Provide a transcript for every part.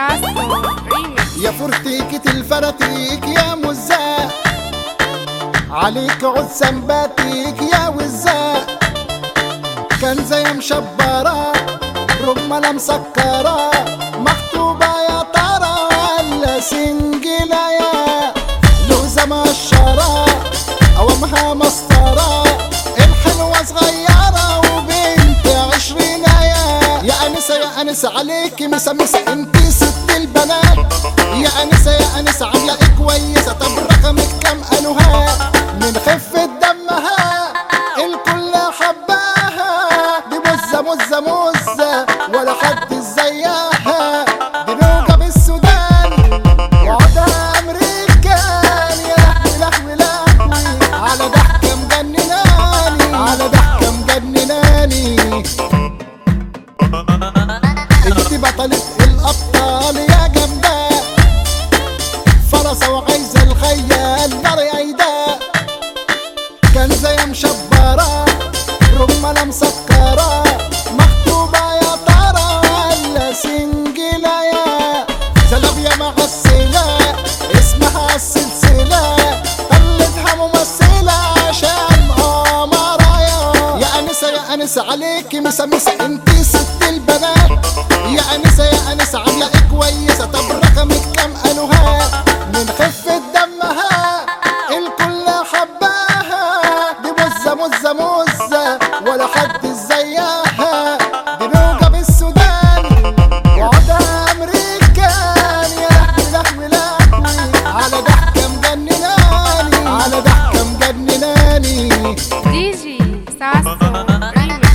ساسو ريميكس يا فرتيكة الفراتيك يا مزاق عليك عود سنباتيك يا وزاق كان زي مشبرة رملة مسكرة مكتوبة يا ترى ولا سنجلة يا لوزة مقشرة أوامها مسطرة الحلوة صغيرة وبنت عشرين يا يا أنسة يا أنسة عليكي مسمسة انتي ست البنات يا أنسة يا أنسة عاملة إيه كويسة طب رقمك كام قالوها من خفة دمها الكل حباها دي مزة مزة مزة ولا حد زيها دي نوجة بالسودان وعودها أمريكان يا لهوي لهوي لهوي على ضحكة مجنناني على ضحكة مجنناني انت بطلة الأبطال يا جنباء فرسة وعايزة الخيال نار عيداء كان زي مشبرة رملة مسكرة مكتوبة يا ترى ولا سنجلة يا زلابيا معسلة اسمها السلسلة خلتها ممثلة عشان قمرة يا يا أنسة يا أنسة عليكي مسمسة انتي ست البنات يا أنسة يا أنسة عاملة إيه كويسة طب رقمك كام قالوها من خفة دمها الكل حباها دي مزة مزة مزة ولا حد زيها دي نوجة بالسودان وعودها أمريكان يا لهوي لهوي لهوي على ضحكة مجنناني على ضحكة مجنناني دي جي ساسو ريميكس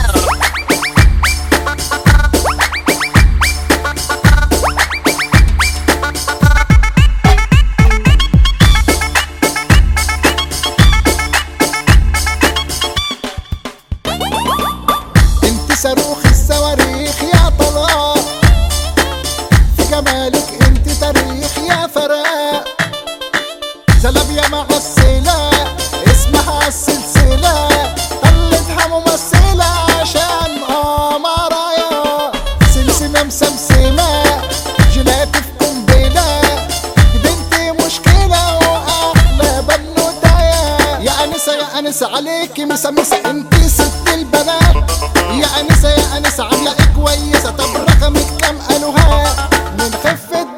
انت صاروخ الصواريخ يا طلال في جمالك انت تاريخ يا فراق زلابيا معسلة اسمها السلسلة طلتها ممثلة عشان قمرة يا سلسلة مسمسمة جيلاتي في قنبلة دي بنتي مشكلة وأحلى بنوتة يا يا أنسة يا أنسة عليكي مسمسة انتي ست البنات يا أنسة يا أنسة عاملة إيه كويسة طب رقمك كام قالوها من خفة